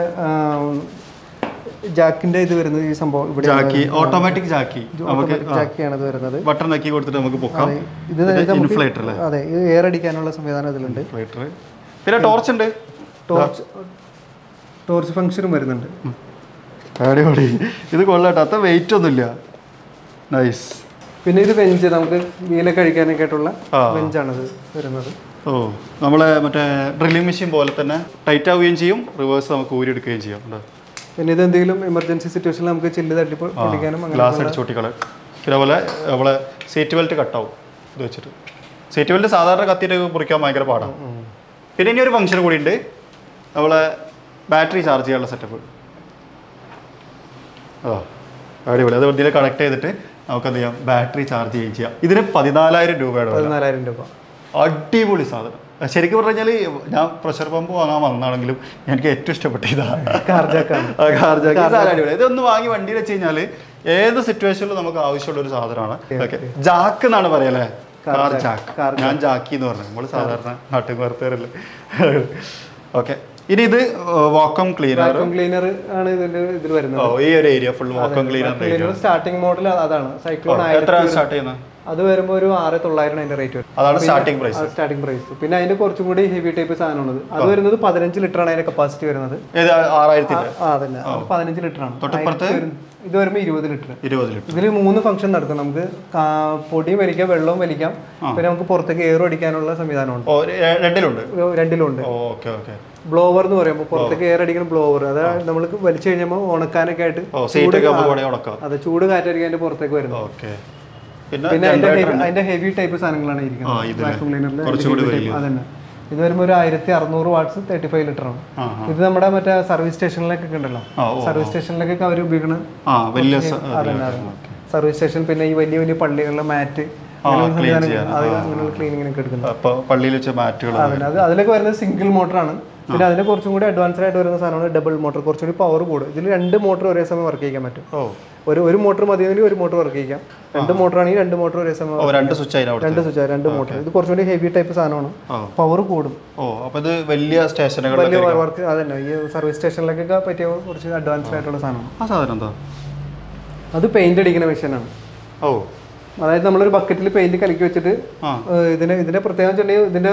Speaker 2: ജാക്കിന്റെ ഇത് വരുന്നത് ഈ സംഭവം ഇവിടെ
Speaker 1: ജാക്കി ഓട്ടോമാറ്റിക് ജാക്കി നമുക്ക്
Speaker 2: ജാക്കിയാണ് ഇത് വരുന്നത്
Speaker 1: ബട്ടൺ നക്കി കൊടുത്തിട്ട് നമുക്ക് പൊക്കാം
Speaker 2: ഇത് നമുക്ക്
Speaker 1: ഇൻഫ്ലേറ്റർ അല്ലേ
Speaker 2: അതെ ഇത് എയർ അടിക്കാനുള്ള സംവിധാനം ഇതിലുണ്ട്
Speaker 1: ഇൻഫ്ലേറ്റർ പിന്നെ ടോർച്ച് ഉണ്ട്
Speaker 2: ടോർച്ച് ടോർച്ച് ഫംഗ്ഷനും വരുന്നുണ്ട്
Speaker 1: അടിപൊളി ഇത് കൊള്ളാട്ടോ അത്ര വെയിറ്റ് ഒന്നുമില്ല നൈസ്
Speaker 2: പിന്നെ ഇത് ബെഞ്ച് നമുക്ക് വീലൊക്കെ കഴിക്കാനൊക്കെ ആയിട്ടുള്ള
Speaker 1: ആ.
Speaker 2: ബെഞ്ചാണ് ഇത് വരുന്നത്
Speaker 1: ഓ നമ്മളെ മറ്റേ ഡ്രില്ലിംഗ് മെഷീൻ പോലെ തന്നെ ടൈറ്റ് ആവുകയും ചെയ്യും റിവേഴ്സ് നമുക്ക് ഊരിയെടുക്കുകയും ചെയ്യാം ഉണ്ടോ?
Speaker 2: പിന്നെ ഇത് എന്തെങ്കിലും എമർജൻസി സിറ്റുവേഷനിൽ നമുക്ക് ചില്ല് തട്ടി പൊ- പൊട്ടിക്കാനും അങ്ങനെ
Speaker 1: ഗ്ലാസ് അടിച്ച് പൊട്ടിക്കളെ പിന്നെ അതുപോലെ നമ്മളെ സീറ്റ് ബെൽറ്റ് കട്ടാവും ഇത് വെച്ചിട്ട് സീറ്റ് ബെൽറ്റ് സാധാരണ കത്തിയിട്ട് മുറിക്കാൻ ഭയങ്കര പാടാണ് പിന്നെ ഇനി ഒരു ഫംഗ്ഷൻ കൂടി ഉണ്ട് നമ്മളെ ബാറ്ററി ചാർജ് ചെയ്യാനുള്ള സെറ്റപ്പ് ആ അടിപൊളി അത് ഇതിൽ കണക്ട് ചെയ്തിട്ട് നമുക്ക് എന്ത് ചെയ്യാം ബാറ്ററി ചാർജ് ചെയ്യുകയും ചെയ്യാം ഇതിന് പതിനാലായിരം രൂപയുടെ വില
Speaker 2: പതിനാലായിരം രൂപ
Speaker 1: അടിപൊളി സാധനം ശരിക്കും പറഞ്ഞു കഴിഞ്ഞാൽ ഞാൻ പ്രഷർ പമ്പ് വാങ്ങാൻ വന്നാണെങ്കിലും എനിക്ക് ഏറ്റവും ഇഷ്ടപ്പെട്ട ഇതാണ്
Speaker 2: കാർജാക്കാണ്
Speaker 1: ആ, കാർ ജാക്ക്. ഈ സാധനം അടിപൊളി. ഇതൊന്ന് വാങ്ങി വണ്ടിയിൽ വെച്ച് കഴിഞ്ഞാൽ ഏത് സിറ്റുവേഷനിലും നമുക്ക് ആവശ്യമുള്ള ഒരു സാധനമാണ് ഓക്കെ ജാക്ക് എന്നാണ് പറയല്ലേ കാർ ജാക്ക് ഞാൻ ജാക്കി എന്ന് പറഞ്ഞു നമ്മൾ സാധാരണ നാട്ടിൽ വേർത്തേരല്ലേ ഓക്കെ ഇനി ഇത് വാക്കം ക്ലീനർ
Speaker 2: വാക്യൂം ക്ലീനർ ആണ് ഇതിന്റെ ഇതിൽ വരുന്നത്
Speaker 1: ഓ ഈ ഒരു area full vacuum cleaner
Speaker 2: cleaner starting model അതാണ് സൈക്ലോൺ
Speaker 1: എത്ര സ്റ്റാർട്ട് ചെയ്യുന്നത്
Speaker 2: അത് വരുമ്പോൾ ഒരു ആറ് തൊള്ളായിരം അതിന്റെ റേറ്റ് വരും
Speaker 1: അതാണ് സ്റ്റാർട്ടിംഗ് പ്രൈസ്
Speaker 2: സ്റ്റാർട്ടിംഗ് പ്രൈസ് പിന്നെ അതിന്റെ കുറച്ചും കൂടി ഹെവി ടൈപ്പ് സാധനമാണത് അത് വരുന്നത് പതിനഞ്ച് ലിറ്റർ ആണ് അതിന്റെ കപ്പാസിറ്റി വരുന്നത്
Speaker 1: ഏത് ആറായിരത്തിന്റെ
Speaker 2: ആ അതന്നെ അത് പതിനഞ്ച് ലിറ്റർ ആണ്
Speaker 1: തൊട്ടപ്പുറത്ത്
Speaker 2: അതിന് വരും- ഇത് വരുമ്പോൾ ഇരുപത് ലിറ്റർ
Speaker 1: ഇരുപത് ലിറ്റർ
Speaker 2: ഇതിൽ മൂന്ന് ഫംഗ്ഷൻ നടക്കും നമുക്ക് കാ- പൊടിയും വലിക്കാം വെള്ളവും വലിക്കാം പിന്നെ നമുക്ക് പുറത്തേക്ക് എയറും അടിക്കാനുള്ള സംവിധാനമുണ്ട്
Speaker 1: ഓ ര- രണ്ടിലുണ്ട്
Speaker 2: ഒരു രണ്ടിലുണ്ട്
Speaker 1: ഓക്കെ ഓക്കെ
Speaker 2: ബ്ലോവർ എന്ന് പറയുമ്പോൾ പുറത്തേക്ക് എയർ അടിക്കുന്ന ബ്ലോവർ അതായത് നമ്മൾ വലിച്ചു കഴിഞ്ഞപ്പോൾ ഉണക്കാനൊക്കെ ആയിട്ട്
Speaker 1: ഓ സീറ്റ് ഒക്കെ നമുക്ക് വേണമെങ്കിൽ ഉണക്കാം
Speaker 2: അതെ ചൂട് കാറ്റടിക്കാൻ അതിന്റെ പുറത്തേക്ക് വരുന്നത്
Speaker 1: ഓക്കെ പിന്നെ
Speaker 2: പിന്നെ അതിന്റെ heavy- അതിന്റെ ഹെവി ടൈപ്പ് സാധനങ്ങളാണ്
Speaker 1: ആ,
Speaker 2: ഇരിക്കുന്നത്
Speaker 1: ഇതില്.
Speaker 2: വാക്യൂം ക്ലീനറിൽ
Speaker 1: കുറച്ചുകൂടി വലിയത്.
Speaker 2: അതന്നെ ഇത് വരുമ്പോൾ ഒരു ആയിരത്തി അറുന്നൂറ് വാട്ട്സ് തേർട്ടി ഫൈവ് ലിറ്റർ ആണ്
Speaker 1: ആ
Speaker 2: ഇത് നമ്മുടെ മറ്റേ സർവീസ് സ്റ്റേഷനിലേക്കൊക്കെ ഉണ്ടല്ലോ
Speaker 1: ആ ഓ
Speaker 2: സർവീസ് സ്റ്റേഷനിലേക്കൊക്കെ അവർ ഉപയോഗിക്കുന്ന
Speaker 1: ആ വലിയ സ-
Speaker 2: അതന്നെ സർവീസ് സ്റ്റേഷൻ പിന്നെ ഈ വലിയ വലിയ പള്ളികളിലെ മാറ്റ് അങ്ങനെയുള്ള സംവിധാനങ്ങൾ അത് അങ്ങനെയുള്ള ക്ലീനിങ്ങിനൊക്കെ എടുക്കുന്നത്
Speaker 1: അപ്പോൾ പള്ളിയിൽ വെച്ച മാറ്റുകൾ
Speaker 2: അതന്നെ അത് അതിലൊക്കെ വരുന്നത് സിംഗിൾ മോട്ടറാണ് പിന്നെ അതിന് കുറച്ചും കൂടി അഡ്വാൻസ്ഡ് ആയിട്ട് വരുന്ന സാധനമാണ് ഡബിൾ മോട്ടർ കുറച്ചുകൂടി പവർ കൂടും ഇതിൽ രണ്ട് മോട്ടർ ഒരേ സമയം വർക്ക് ചെയ്യാൻ പറ്റും
Speaker 1: ഓ
Speaker 2: ഒരു ഒരു മോട്ടർ മതിയെങ്കിൽ ഒരു മോട്ടർ വർക്ക് ചെയ്യാം രണ്ട് മോട്ടർ ആണെങ്കിൽ രണ്ട് മോട്ടർ ഒരേ സമയം
Speaker 1: ഓ രണ്ട് സ്വിച്ച് അതിന് അവിടെ
Speaker 2: രണ്ട് സ്വിച്ച് രണ്ട് മോട്ടർ ഇത് കുറച്ചുകൂടി ഹെവി ടൈപ്പ് സാധനമാണ്
Speaker 1: ആ.
Speaker 2: പവർ കൂടും
Speaker 1: ഓ അപ്പോൾ ഇത് വലിയ സ്റ്റേഷനുകളിലൊക്കെ
Speaker 2: വലിയ വർക്ക് അതന്നെ ഈ സർവീസ് സ്റ്റേഷനിലേക്കൊക്കെ പറ്റിയ കുറച്ച് അഡ്വാൻസ്ഡ് ആയിട്ടുള്ള സാധനമാണ്
Speaker 1: ആ സാധനം എന്താ
Speaker 2: അത് പെയിന്റ് അടിക്കുന്ന മെഷീനാണ്
Speaker 1: ഓ
Speaker 2: അതായത് നമ്മളൊരു ബക്കറ്റിൽ പെയിന്റ് കലക്കി വെച്ചിട്ട്
Speaker 1: ആ
Speaker 2: ഏഹ് ഇതിന് ഇതിന്റെ പ്രത്യേകം വെച്ചിട്ടുണ്ടെങ്കിൽ ഇതിന്റെ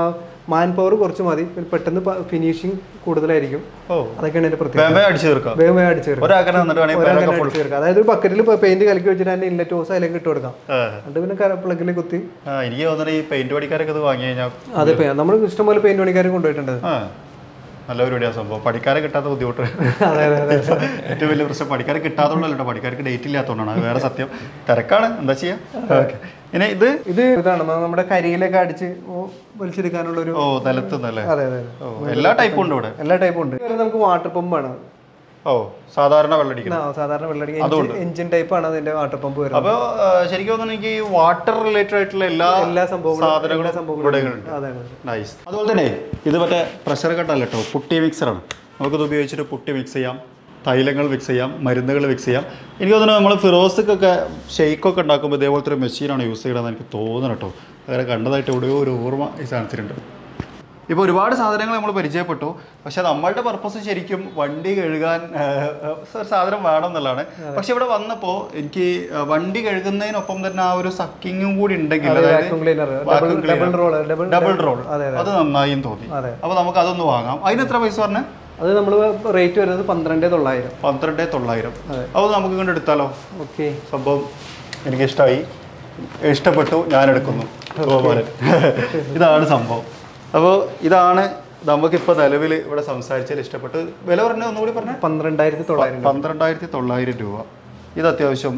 Speaker 2: മാൻ പവർ കുറച്ച് മതി പിന്നെ പെട്ടെന്ന് ഫിനിഷിങ് കൂടുതലായിരിക്കും
Speaker 1: ഓ
Speaker 2: അതൊക്കെയാണ് ഇതിന്റെ പ്രത്യേകത
Speaker 1: വേഗം അടിച്ചു തീർക്കാം
Speaker 2: വേഗം വേഗം അടിച്ചു തീർക്കാം
Speaker 1: ഒരാക്കനെ വന്നിട്ട് വേണമെങ്കിൽ
Speaker 2: ഒരങ്ങനെ
Speaker 1: പേരൊക്കെ ഫുൾ
Speaker 2: അടിച്ചു തീർക്കാം അതായത് ഒരു ബക്കറ്റിൽ പെയിന്റ് കലക്കി വെച്ചിട്ട് അതിന്റെ ഇല്ലറ്റ് ഹോസ് അതിലേക്ക് ഇട്ട് കൊടുക്കാം എന്നിട്ട് പിന്നെ പ്ലഗിൽ കുത്തി
Speaker 1: ആ എനിക്ക് തോന്നുന്നത് ഈ പെയിന്റ് പടിക്കാരൊക്കെ ഇത് വാങ്ങി കഴിഞ്ഞാൽ
Speaker 2: അതെ നമ്മൾ ഇഷ്ടംപോലെ പെയിന്റ് പണിക്കാർ കൊണ്ടുപോയിട്ടുണ്ട്
Speaker 1: ആ നല്ല പരിപാടിയാണ് സംഭവം പഠിക്കാരെ കിട്ടാത്ത ബുദ്ധിമുട്ട്
Speaker 2: അതെ അതെ അതെ
Speaker 1: ഏറ്റവും വലിയ പ്രശ്നം പഠിക്കാരെ കിട്ടാത്തതുകൊണ്ടല്ലോ പഠിക്കാർക്ക് ഡേറ്റ് ഇല്ലാത്തതുകൊണ്ടാണ് അത് വേറെ സത്യം തിരക്കാണ് എന്താ ചെയ്യാ ഓക്കെ ഇനി ഇത്
Speaker 2: ഇത് ഇതാണ് ന- നമ്മുടെ കരിയിലൊക്കെ അടിച്ച് ഓ- വലിച്ചെടുക്കാനുള്ള ഒരു
Speaker 1: ഓ നിലത്തുന്നല്ലേ
Speaker 2: അതെ അതെ അതെ.
Speaker 1: ഓ എല്ലാ ടൈപ്പും ഉണ്ട് ഇവിടെ
Speaker 2: എല്ലാ ടൈപ്പും ഉണ്ട് ഇത് നമുക്ക് വാട്ടർ പമ്പാണ്
Speaker 1: ഓ സാധാരണ വെള്ളടിക്കുന്നത്
Speaker 2: സാധാരണ വെള്ളടി എഞ്ചിൻ ടൈപ്പ് ആണ് അതിന്റെ വാട്ടർ പമ്പ് വരുന്നത്
Speaker 1: അപ്പോൾ ശരിക്കും തോന്നുന്നു എനിക്ക് വാട്ടർ റിലേറ്റഡ് ആയിട്ടുള്ള എല്ലാ
Speaker 2: എല്ലാ സംഭവങ്ങളും എല്ലാ
Speaker 1: സാധനങ്ങളും
Speaker 2: സംഭവങ്ങളും
Speaker 1: ഇവിടെ ഉണ്ട്
Speaker 2: അതെ അതെ
Speaker 1: നൈസ് അതുപോലെ തന്നെ ഇത് മറ്റേ പ്രഷർ കട്ടല്ല കേട്ടോ പുട്ടി മിക്സറാണ് നമുക്കിത് ഉപയോഗിച്ചിട്ട് പുട്ടി മിക്സ് ചെയ്യാം തൈലങ്ങൾ മിക്സ് ചെയ്യാം മരുന്നുകൾ മിക്സ് ചെയ്യാം എനിക്ക് തോന്നുന്നു നമ്മൾ ഫിറോസിക്കൊക്കെ ഷെയ്ക്കൊക്കെ ഉണ്ടാക്കുമ്പോൾ ഇതേപോലത്തെ ഒരു മെഷീനാണ് യൂസ് ചെയ്യണമെന്ന് എനിക്ക് തോന്നുന്നു കേട്ടോ അങ്ങനെ കണ്ടതായിട്ട് എവിടെയോ ഒരു ഓർമ്മ ഈ സാധനത്തിലുണ്ട് ഇപ്പോൾ ഒരുപാട് സാധനങ്ങൾ നമ്മൾ പരിചയപ്പെട്ടു പക്ഷെ നമ്മളുടെ പർപ്പസ് ശരിക്കും വണ്ടി കഴുകാൻ ഏഹ്, ഒരു സാധനം വേണം എന്നുള്ളതാണ് പക്ഷെ ഇവിടെ വന്നപ്പോൾ എനിക്ക് ഏഹ്, വണ്ടി കഴുകുന്നതിനൊപ്പം തന്നെ ആ ഒരു സക്കിങ്ങും കൂടി ഉണ്ടെങ്കിൽ അതായത്
Speaker 2: vacuum cleaner
Speaker 1: vacuum
Speaker 2: double
Speaker 1: cleaner.
Speaker 2: Roll double
Speaker 1: double roll
Speaker 2: അതെ,
Speaker 1: അത് നന്നായും തോന്നി
Speaker 2: അതെ.
Speaker 1: അപ്പോൾ നമുക്ക് അതൊന്ന് വാങ്ങാം അതിന് എത്ര പൈസ പറഞ്ഞ
Speaker 2: അത് നമ്മൾ റേറ്റ് വരുന്നത് പന്ത്രണ്ട് തൊള്ളായിരം
Speaker 1: പന്ത്രണ്ട് തൊള്ളായിരം അത് നമുക്ക് ഇങ്ങോട്ട് എടുത്താലോ
Speaker 2: ഓക്കെ
Speaker 1: സംഭവം എനിക്ക് ഇഷ്ടമായി ഇഷ്ടപ്പെട്ടു ഞാൻ എടുക്കുന്നു ഗോപാലൻ ഇതാണ് സംഭവം അപ്പോൾ ഇതാണ് നമുക്കിപ്പോൾ നിലവിൽ ഇവിടെ സംസാരിച്ചതിൽ ഇഷ്ടപ്പെട്ടു വില പറഞ്ഞ ഒന്നുകൂടി പറഞ്ഞ
Speaker 2: പന്ത്രണ്ടായിരത്തി തൊള്ളായിരം
Speaker 1: പന്ത്രണ്ടായിരത്തി തൊള്ളായിരം രൂപ ഇത് അത്യാവശ്യം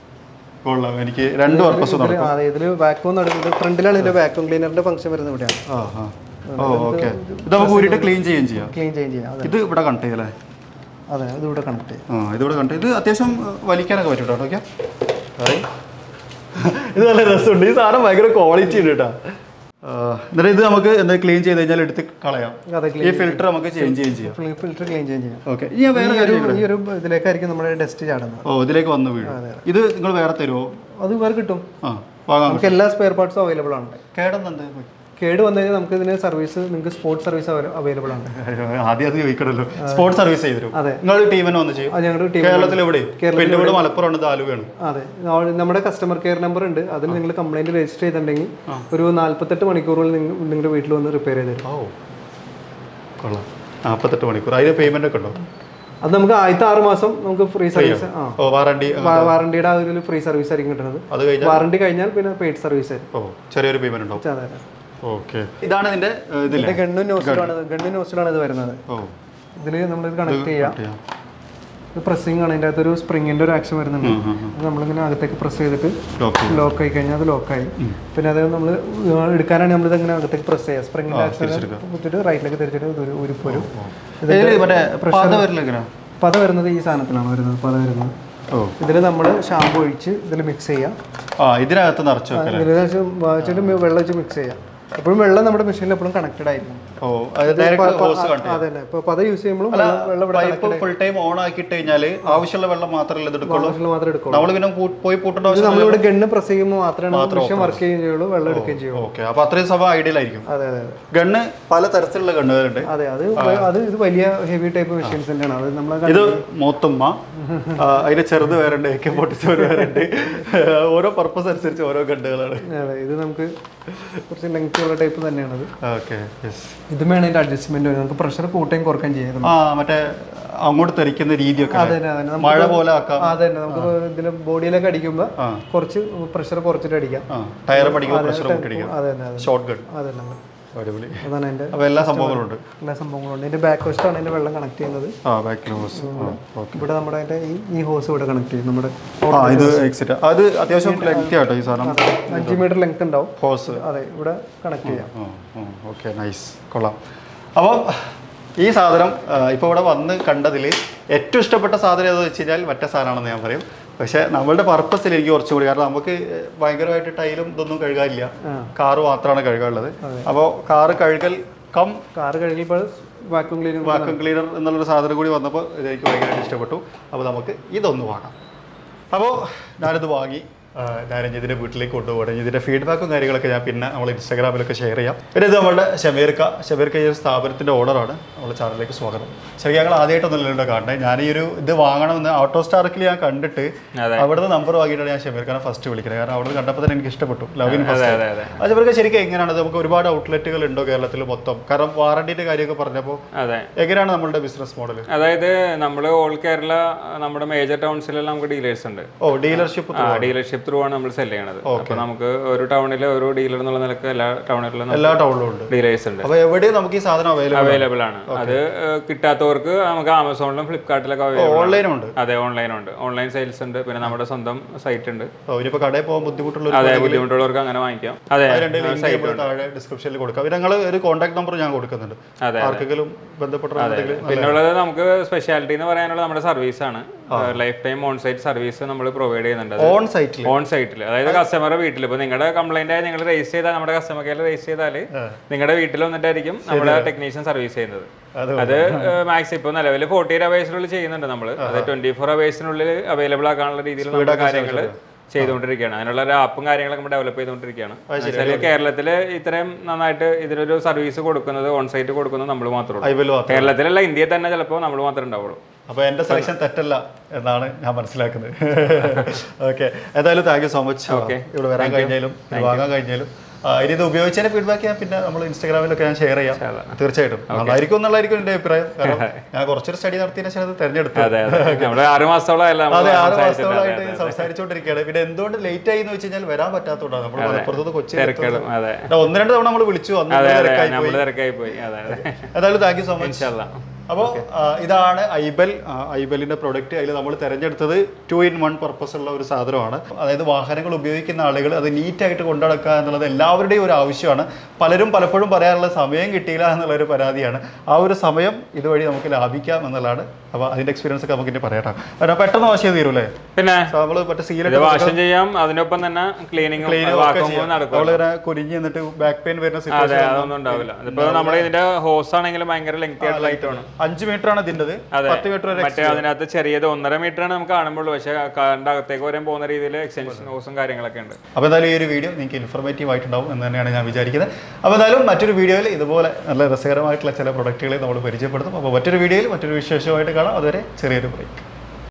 Speaker 1: കൊള്ളാം എനിക്ക് രണ്ട് പർപ്പസ്
Speaker 2: ഇതില് അതെ ഇതിൽ വാക്യൂം നടക്കുന്നത് ഫ്രണ്ടിലാണ് ഇതിന്റെ വാക്യൂം ക്ലീനറിന്റെ ഫംഗ്ഷൻ വരുന്നത് ഇവിടെയാണ്
Speaker 1: ആ ആ ഓ ഓക്കെ ഇത് നമുക്ക് ഊരിട്ട് ക്ലീൻ ചെയ്യുകയും ചെയ്യാം
Speaker 2: ക്ലീൻ ചേഞ്ച് ചെയ്യാം അതെ
Speaker 1: ഇത് ഇവിടെ കണക്ട് ചെയ്യല്ലേ
Speaker 2: അതെ ഇത് ഇവിടെ കണക്ട് ചെയ്യാം
Speaker 1: ആ ഇതിവിടെ കണ്ടു ഇത് അത്യാവശ്യം ഏഹ്, വലിക്കാനൊക്കെ പറ്റും കേട്ടോ ഓക്കെ ഇത് നല്ല രസമുണ്ട് ഈ സാധനം ഭയങ്കര ക്വാളിറ്റി ഉണ്ട് കേട്ടോ എന്നിട്ട് ഇത് നമുക്ക് എന്താ ക്ലീൻ ചെയ്ത് കഴിഞ്ഞാൽ എടുത്ത് കളയാം
Speaker 2: അതെ
Speaker 1: ഈ ഫിൽറ്റർ നമുക്ക് ചേഞ്ച് ചെയ്യുകയും ചെയ്യാം
Speaker 2: ഫിൽറ്റർ ക്ലീൻ ചേഞ്ച് ചെയ്യാം
Speaker 1: ഓക്കെ ഇനി ഞാൻ വേറെ
Speaker 2: ഈ
Speaker 1: കാര്യം
Speaker 2: ഒരു ഈ ഒരു ഇതിലേക്കായിരിക്കും നമ്മുടെ ഡസ്റ്റ് ചാടുന്നത്
Speaker 1: ഓ ഇതിലേക്ക് വന്ന് വീഴും ഇത് നിങ്ങൾ വേറെ തരുമോ
Speaker 2: അത് വേറെ കിട്ടും
Speaker 1: ആ വാങ്ങാൻ
Speaker 2: നമുക്ക് എല്ലാ സ്പെയർ പാർട്സും അവൈലബിൾ ആണ്
Speaker 1: കേടുന്നുണ്ട്
Speaker 2: കേട് വന്നു കഴിഞ്ഞാൽ നമുക്ക് ഇതിന് സർവീസ് നിങ്ങൾക്ക് സ്പോർട്സ് സർവീസ് അവൈലബിൾ ആണ്
Speaker 1: ആദ്യം അത് ചോദിക്കണല്ലോ സ്പോർട്സ് സർവീസ് ചെയ്തു തരും
Speaker 2: അതെ.
Speaker 1: നിങ്ങൾ ടീമിനെ വന്ന് ചെയ്യും
Speaker 2: അത് ഞങ്ങളുടെ ടീം
Speaker 1: കേരളത്തിൽ എവിടെ പിന്നെ ഇവിടെ മലപ്പുറം ഉണ്ട് ആലുവയാണ്
Speaker 2: അതെ ആ- നമ്മുടെ കസ്റ്റമർ കെയർ നമ്പർ ഉണ്ട് അതിൽ നിങ്ങൾ കംപ്ലൈന്റ് രജിസ്റ്റർ ചെയ്തിട്ടുണ്ടെങ്കിൽ ഒരു നാല്പത്തെട്ട് മണിക്കൂറുകൾ നിങ്ങൾ നിങ്ങളുടെ വീട്ടിൽ വന്ന് റിപ്പയർ ചെയ്ത് തരും
Speaker 1: ഓ കൊള്ളാം നാൽപ്പത്തെട്ട് മണിക്കൂർ അതിന് പേയ്മെന്റ് ഒക്കെ ഉണ്ടോ
Speaker 2: അത് നമുക്ക് ആദ്യത്തെ ആറ് മാസം നമുക്ക് ഫ്രീ സർവീസ് ആ
Speaker 1: ഓ വാറണ്ടി
Speaker 2: വാറണ്ടിയുടെ ആ ഇതിൽ ഫ്രീ സർവീസ് ആയിരിക്കും കിട്ടുന്നത്
Speaker 1: അത് കഴിഞ്ഞാൽ
Speaker 2: വാറണ്ടി കഴിഞ്ഞാൽ പിന്നെ പെയ്ഡ് സർവീസ് ആയിരിക്കും
Speaker 1: ഓ ചെറിയൊരു പേയ്മെന്റ് ഉണ്ടാവും
Speaker 2: അതെ അതെ
Speaker 1: ഓക്കെ ഇതാണ് ഇതിന്റെ ഏഹ്, ഇതില്ലേ
Speaker 2: ഇതിന്റെ ഗണ്ണും നോസിലാണ് ഗണ്ണും നോസിലാണ് ഇത് വരുന്നത്
Speaker 1: ഓ
Speaker 2: ഇതിൽ നമ്മൾ കണക്ട് ചെയ്യാം
Speaker 1: ചെയ്യാം.
Speaker 2: ഇത് പ്രസ്സിംഗ് ആണ് അതിൻ്റെ അകത്തൊരു സ്പ്രിങ്ങിൻ്റെ ഒരു ആക്ഷൻ വരുന്നുണ്ട് അത് നമ്മളിങ്ങനെ അകത്തേക്ക് പ്രസ് ചെയ്തിട്ട്
Speaker 1: ഓക്കെ
Speaker 2: ലോക്ക് ആയി കഴിഞ്ഞാൽ അത് ലോക്കായി പിന്നെ അത് നമ്മൾ എടുക്കാനാണ് നമ്മളിത് ഇങ്ങനെ അകത്തേക്ക് പ്രസ് ചെയ്യുക സ്പ്രിങ്ങിൻ്റെ ആക്ഷൻ കുത്തിട്ട് റൈറ്റിലേക്ക് തിരിച്ചിട്ട് ഇത് ഒരു ഉരുപ്പ് വരും
Speaker 1: മറ്റേ പത വരില്ല എങ്ങനെയാ
Speaker 2: പത വരുന്നത് ഈ സാധനത്തിലാണ് വരുന്നത് പത വരുന്നത്
Speaker 1: ഓ
Speaker 2: ഇതിൽ നമ്മൾ ഷാമ്പു ഒഴിച്ച് ഇതിൽ മിക്സ് ചെയ്യാം
Speaker 1: ആ ഇതിനകത്ത് നിറച്ചു വെക്കല്ലേ
Speaker 2: ഇതിൽ വെച്ചിട്ട് വെള്ളം വെച്ച് മിക്സ് ചെയ്യാം എപ്പോഴും വെള്ളം നമ്മുടെ മെഷീനിൽ എപ്പോഴും കണക്റ്റഡ് ആയിരിക്കും
Speaker 1: ഓ അത് ഡയറക്റ്റ് ഹോസ് കണ്ടു
Speaker 2: അതെ തന്നെ ഇപ്പോൾ പത യൂസ് ചെയ്യുമ്പോഴും വെള്ളം വെള്ളം ഇവിടെ
Speaker 1: പൈപ്പ് ഫുൾ ടൈം ഓൺ ആക്കിയിട്ട് കഴിഞ്ഞാൽ ആവശ്യമുള്ള വെള്ളം മാത്രമല്ല ഇത് എടുക്കുള്ളൂ
Speaker 2: ആവശ്യമുള്ള മാത്രമേ എടുക്കുള്ളൂ
Speaker 1: നമ്മൾ പിന്നെ പൂ- പോയി പൂട്ടേണ്ട
Speaker 2: ഇത്
Speaker 1: ആവശ്യം
Speaker 2: നമ്മളിവിടെ ഗണ്ണ് പ്രസ് ചെയ്യുമ്പോൾ മാത്രമാണ് മെഷീൻ വർക്ക് ചെയ്യുകയും ചെയ്യുള്ളൂ വെള്ളം എടുക്കുകയും ചെയ്യുള്ളൂ
Speaker 1: ഓക്കെ അപ്പൊ അത്രയും സമയം ഐഡിയൽ ആയിരിക്കും
Speaker 2: അതെ അതെ അതെ
Speaker 1: ഗണ്ണ് പല തരത്തിലുള്ള ഗണ്ണുകളുണ്ട്
Speaker 2: അതെ അത് അത് ഇത് വലിയ ഹെവി ടൈപ്പ് മെഷീൻസ് തന്നെയാണ് അത് നമ്മൾ
Speaker 1: ഇത് മൂത്തുമ്മ ആ, അതിന്റെ ചെറുത് വേറെ ഉണ്ട് എ കെ ഫോർട്ടി സെവൻ വേറെ ഉണ്ട് ഓരോ പർപ്പസ് അനുസരിച്ച് ഓരോ ഗണ്ണുകളാണ്
Speaker 2: അതെ ഇത് നമുക്ക് കുറച്ച് ലെങ്ത് ഉള്ള ടൈപ്പ് തന്നെയാണ് അത്
Speaker 1: ഓക്കെ യെസ്
Speaker 2: ഇതും വേണം അതിന്റെ അഡ്ജസ്റ്റ്മെന്റ് നമുക്ക് പ്രഷർ കൂട്ടുകയും കുറയ്ക്കുകയും ചെയ്യാം
Speaker 1: ആ മറ്റേ അങ്ങോട്ട് തെറിക്കുന്ന രീതിയൊക്കെ
Speaker 2: അതെ അതെ അതെ നമുക്ക്
Speaker 1: മഴ പോലെ ആക്കാം
Speaker 2: അതെ നമുക്ക് ഇതിൽ ബോഡിയിലൊക്കെ അടിക്കുമ്പോൾ
Speaker 1: ആ.
Speaker 2: കുറച്ച് പ്രഷർ കുറച്ചിട്ട് അടിക്കാം
Speaker 1: ആ ടയർ പഠിക്കുമ്പോൾ പ്രഷർ കൂട്ടിടിക്കാം
Speaker 2: അതെ തന്നെ അതെ
Speaker 1: ഷോർട്ട് ഗൺ
Speaker 2: അതെ തന്നെ
Speaker 1: അടിപൊളി
Speaker 2: അതാണ് അതിന്റെ
Speaker 1: അപ്പൊ എല്ലാ സംഭവങ്ങളും ഉണ്ട്
Speaker 2: എല്ലാ സംഭവങ്ങളും ഉണ്ട് ഇതിന്റെ ബാക്ക് വശത്താണ് അതിന്റെ വെള്ളം കണക്ട് ചെയ്യുന്നത്
Speaker 1: ആ ബാക്കിൽ ഹോസ് ഓക്കെ
Speaker 2: ഇവിടെ നമ്മുടെ അതിന്റെ ഈ ഈ ഹോസ് ഇവിടെ കണക്ട് ചെയ്യും നമ്മുടെ
Speaker 1: ആ ഇത് എക്സിറ്റ് അത് അത്യാവശ്യം ലെങ്തി ആട്ടോ ഈ സാധനം
Speaker 2: അഞ്ച് മീറ്റർ ലെങ്ത് ഉണ്ടാവും
Speaker 1: ഹോസ്
Speaker 2: അതെ ഇവിടെ കണക്ട് ചെയ്യാം
Speaker 1: ഓക്കെ നൈസ് കൊള്ളാം അപ്പോൾ ഈ സാധനം ഇപ്പോൾ ഇവിടെ വന്ന് കണ്ടതിൽ ഏറ്റവും ഇഷ്ടപ്പെട്ട സാധനം ഏതെന്ന് വെച്ച് കഴിഞ്ഞാൽ മറ്റേ സാധനമാണെന്ന് ഞാൻ പറയും പക്ഷേ നമ്മളുടെ പർപ്പസിൽ എനിക്ക് കുറച്ചുകൂടി കാരണം നമുക്ക് ഭയങ്കരമായിട്ട് ടൈലും ഇതൊന്നും കഴുകാനില്ല കാറ് മാത്രമാണ് കഴുകാനുള്ളത് അപ്പോൾ കാറ് കഴുകൽ കം
Speaker 2: കാറ് കഴുകിയപ്പോൾ വാക്യൂം ക്ലീനിങ്
Speaker 1: വാക്വം ക്ലീനർ എന്നുള്ളൊരു സാധനം കൂടി വന്നപ്പോൾ ഇതെനിക്ക് ഭയങ്കരമായിട്ട് ഇഷ്ടപ്പെട്ടു അപ്പോൾ നമുക്ക് ഇതൊന്ന് വാങ്ങാം അപ്പോൾ ഞാനിത് വാങ്ങി ആ, ഞാൻ ഇതിൻ്റെ വീട്ടിലേക്ക് കൊണ്ടുപോകണം ഇതിൻ്റെ ഫീഡ്ബാക്കും കാര്യങ്ങളൊക്കെ ഞാൻ പിന്നെ നമ്മൾ ഇൻസ്റ്റാഗ്രാമിലൊക്കെ ഷെയർ ചെയ്യാം പിന്നെ ഇത് നമ്മുടെ ഷമീർക്ക ഷമീർക്ക ഈ ഒരു സ്ഥാപനത്തിൻ്റെ ഓണറാണ് നമ്മുടെ ചാനലിലേക്ക് സ്വാഗതം ശരി ഞങ്ങൾ ആദ്യമായിട്ടൊന്നുമല്ലോ കാണണ്ടേ ഞാൻ ഈ ഒരു ഇത് വാങ്ങണമെന്ന് ഓട്ടോ സ്റ്റാർക്കിൽ ഞാൻ കണ്ടിട്ട് അവിടുന്ന് നമ്പർ വാങ്ങിയിട്ടാണ് ഞാൻ ഷമീർഖാനെ ഫസ്റ്റ് വിളിക്കുന്നത് കാരണം അവിടുന്ന് കണ്ടപ്പോൾ തന്നെ എനിക്ക് ഇഷ്ടപ്പെട്ടു ലവിൻ ഫസ്റ്റ് അത് ഷമീർക്ക ശരിക്കും എങ്ങനെയാണ് നമുക്ക് ഒരുപാട് ഔട്ട്ലെറ്റുകൾ ഉണ്ടോ കേരളത്തിൽ മൊത്തം കാരണം വാറണ്ടിൻ്റെ കാര്യമൊക്കെ പറഞ്ഞപ്പോൾ
Speaker 3: അതെ
Speaker 1: എങ്ങനെയാണ് നമ്മളുടെ ബിസിനസ് മോഡൽ
Speaker 3: അതായത് നമ്മൾ ഓൾ കേരള നമ്മുടെ മേജർ ടൗൺസിലെല്ലാം നമുക്ക് ഡീലേഴ്സ് ഉണ്ട്
Speaker 1: ഓ ഡീലർഷിപ്പ്
Speaker 3: ആ ഡീലർഷിപ്പ് ത്രൂ ആണ് നമ്മൾ സെല് ചെയ്യണത് അപ്പൊ നമുക്ക് ഒരു ടൗണിൽ ഒരു ഡീലർ എന്നുള്ള നിലക്ക് എല്ലാ ടൗണിലും
Speaker 1: എല്ലാ ടൗണിലും ഉണ്ട്
Speaker 3: ഡീലേഴ്സ് ഉണ്ട്
Speaker 1: അപ്പൊ എവിടെയും നമുക്ക് ഈ സാധനം അവൈലബിൾ
Speaker 3: അവൈലബിൾ ആണ് അത് ഏഹ്, കിട്ടാത്തവർക്ക് നമുക്ക് ആമസോണിലും ഫ്ലിപ്കാർട്ടിലൊക്കെ അവൈലബിൾ
Speaker 1: ഓൺലൈനും ഉണ്ട്
Speaker 3: അതെ ഓൺലൈൻ ഉണ്ട് ഓൺലൈൻ സെയിൽസ് ഉണ്ട് പിന്നെ നമ്മുടെ സ്വന്തം സൈറ്റ് ഉണ്ട്
Speaker 1: ഓ ഇനിയിപ്പോ കടയിൽ പോകാൻ ബുദ്ധിമുട്ടുള്ള
Speaker 3: അതെ ബുദ്ധിമുട്ടുള്ളവർക്ക് അങ്ങനെ വാങ്ങിക്കാം അതെ
Speaker 1: രണ്ട് ലിങ്ക് നമ്മൾ താഴെ ഡിസ്ക്രിപ്ഷനിൽ കൊടുക്കാം ഞങ്ങൾ ഒരു കോൺടാക്ട് നമ്പർ ഞാൻ കൊടുക്കുന്നുണ്ട്
Speaker 3: അതെ,
Speaker 1: ആർക്കെങ്കിലും ബന്ധപ്പെട്ട എന്തെങ്കിലും
Speaker 3: പിന്നെ ഉള്ളത് നമുക്ക് സ്പെഷ്യാലിറ്റി എന്ന് പറയാനുള്ളത് നമ്മുടെ സർവീസ് ആണ് life time on site service നമ്മൾ പ്രൊവൈഡ് ചെയ്യുന്നുണ്ട് അത്
Speaker 1: ഓൺ സൈറ്റിൽ
Speaker 3: ഓൺ സൈറ്റിൽ അതായത് കസ്റ്റമറുടെ വീട്ടിൽ ഇപ്പൊ നിങ്ങളുടെ കംപ്ലൈന്റ് ആയി നിങ്ങൾ രജിസ്റ്റർ ചെയ്താൽ നമ്മുടെ കസ്റ്റമർ കെയർ രജിസ്റ്റർ ചെയ്താൽ നിങ്ങളുടെ വീട്ടിൽ വന്നിട്ടായിരിക്കും നമ്മുടെ ടെക്നീഷ്യൻ സർവീസ് ചെയ്യുന്നത്
Speaker 1: അത്
Speaker 3: അത് മാക്സ് ഇപ്പൊ നിലവിൽ ഫോർട്ടി എയ്റ്റ് അവേഴ്സിനുള്ളിൽ ചെയ്യുന്നുണ്ട് നമ്മൾ അത് ട്വന്റി ഫോർ അവേഴ്സിനുള്ളിൽ അവൈലബിൾ ആക്കാനുള്ള രീതിയിലുള്ള കാര്യങ്ങൾ ചെയ്തുകൊണ്ടിരിക്കുകയാണ് അതിനുള്ള ഒരു ആപ്പും കാര്യങ്ങളൊക്കെ നമ്മൾ ഡെവലപ്പ് ചെയ്തുകൊണ്ടിരിക്കുകയാണ് എന്നുവെച്ചാല് കേരളത്തില് ഇത്രയും നന്നായിട്ട് ഇതിനൊരു സർവീസ് കൊടുക്കുന്നത് ഓൺ സൈറ്റ് കൊടുക്കുന്നത് നമ്മൾ മാത്രമേ ഉള്ളൂ
Speaker 1: ഐബൽ മാത്രം
Speaker 3: കേരളത്തിലല്ല ഇന്ത്യയിൽ തന്നെ ചിലപ്പോൾ നമ്മൾ മാത്രമേ ഉണ്ടാവുള്ളൂ
Speaker 1: അപ്പൊ എന്റെ സെലക്ഷൻ തെറ്റല്ല എന്നാണ് ഞാൻ മനസ്സിലാക്കുന്നത് ഓക്കെ എന്തായാലും താങ്ക് യു സോ മച്ച് ഇവിടെ വരാൻ കഴിഞ്ഞാലും ഇത് വാങ്ങാൻ കഴിഞ്ഞാലും ആ, ഇനി ഇത് ഉപയോഗിച്ചതിന്റെ ഫീഡ്ബാക്ക് ഞാൻ പിന്നെ നമ്മൾ ഇൻസ്റ്റാഗ്രാമിലൊക്കെ ഞാൻ ഷെയർ ചെയ്യാം തീർച്ചയായിട്ടും നന്നായിരിക്കും എന്നുള്ളതായിരിക്കും എന്റെ അഭിപ്രായം കാരണം ഞാൻ കുറച്ചൊരു സ്റ്റഡി നടത്തിയതിനു ശേഷം അത് തെരഞ്ഞെടുത്തത്
Speaker 3: അതെ അതെ നമ്മുടെ ആറ് മാസത്തോളം അല്ല
Speaker 1: അതെ ആറ് മാസത്തോളായിട്ട് സംസാരിച്ചുകൊണ്ടിരിക്കുകയാണ് പിന്നെ എന്തുകൊണ്ട് ലേറ്റ് ആയി എന്ന് വെച്ച് കഴിഞ്ഞാൽ വരാൻ പറ്റാത്തതുകൊണ്ടാണ് നമ്മൾ മലപ്പുറത്ത് കൊച്ചി
Speaker 3: തിരക്കുകളും അതെ
Speaker 1: ഒന്ന് രണ്ട് തവണ നമ്മൾ വിളിച്ചു അന്ന്
Speaker 3: അതെ അതെ
Speaker 1: തിരക്കായി
Speaker 3: നമ്മൾ തിരക്കായി പോയി അതെ അതെ
Speaker 1: എന്തായാലും താങ്ക് യു സോ മച്ച്
Speaker 3: ഇൻഷാല്ലാ
Speaker 1: അപ്പോൾ ഇതാണ് ഐബൽ ആ, ഐബലിന്റെ പ്രൊഡക്റ്റ് അതിൽ നമ്മൾ തിരഞ്ഞെടുത്തത് ടു ഇൻ വൺ പർപ്പസ് ഉള്ള ഒരു സാധനമാണ് അതായത് വാഹനങ്ങൾ ഉപയോഗിക്കുന്ന ആളുകൾ അത് നീറ്റായിട്ട് കൊണ്ടുനടക്കുക എന്നുള്ളത് എല്ലാവരുടെയും ഒരു ആവശ്യമാണ് പലരും പലപ്പോഴും പറയാനുള്ള സമയം കിട്ടിയില്ല എന്നുള്ളൊരു പരാതിയാണ് ആ ഒരു സമയം ഇതുവഴി നമുക്ക് ലാഭിക്കാം എന്നുള്ളതാണ് അപ്പോൾ അതിന്റെ എക്സ്പീരിയൻസ് ഒക്കെ നമുക്ക് ഇനി പറയാം കാരണം പെട്ടെന്ന് വാശ് ചെയ്ത് തീരൂലേ
Speaker 3: പിന്നെ
Speaker 1: നമ്മൾ മറ്റേ
Speaker 3: ഇത്
Speaker 1: സീലൊക്കെ
Speaker 3: വാഷം ചെയ്യാം അതിനൊപ്പം തന്നെ ക്ലീനിങ്ങും വാക്കുമ്പോൾ നടക്കും
Speaker 1: നമ്മളിങ്ങനെ കുനിഞ്ഞ് എന്നിട്ട് ബാക്ക് പെയിൻ വരുന്ന
Speaker 3: അതെ
Speaker 1: സിറ്റുവേഷൻ
Speaker 3: അതൊന്നും ഉണ്ടാവില്ല ഇതിപ്പോ നമ്മുടെ ഇതിന്റെ ഹോസ് ആണെങ്കിലും ഭയങ്കര ലെങ്തി ആയിട്ടുള്ള ഐറ്റമാണ്
Speaker 1: അഞ്ച് മീറ്റർ ആണ് ഇതിൻ്റെത്
Speaker 3: അതെ.
Speaker 1: പത്ത് മീറ്റർ വരെ
Speaker 3: മറ്റേ അതിനകത്ത് ചെറിയത് ഒന്നര മീറ്റർ ആണ് നമുക്ക് കാണുമ്പോൾ പക്ഷേ കാറിന്റെ അകത്തേക്ക് വരാൻ പോകുന്ന രീതിയിൽ എക്സ്റ്റൻഷൻ ഹോസും കാര്യങ്ങളൊക്കെ ഉണ്ട്
Speaker 1: അപ്പോൾ എന്തായാലും ഈ ഒരു വീഡിയോ നിങ്ങൾക്ക് ഇൻഫർമേറ്റീവ് ആയിട്ടുണ്ടാവും എന്ന് തന്നെയാണ് ഞാൻ വിചാരിക്കുന്നത് അപ്പോൾ എന്തായാലും മറ്റൊരു വീഡിയോയിൽ ഇതുപോലെ നല്ല രസകരമായിട്ടുള്ള ചില പ്രൊഡക്റ്റുകളെ നമ്മൾ പരിചയപ്പെടുത്തും അപ്പോൾ മറ്റൊരു വീഡിയോയിൽ മറ്റൊരു വിശേഷമായിട്ട് കാണാം അതുവരെ ചെറിയൊരു ബ്രേക്ക്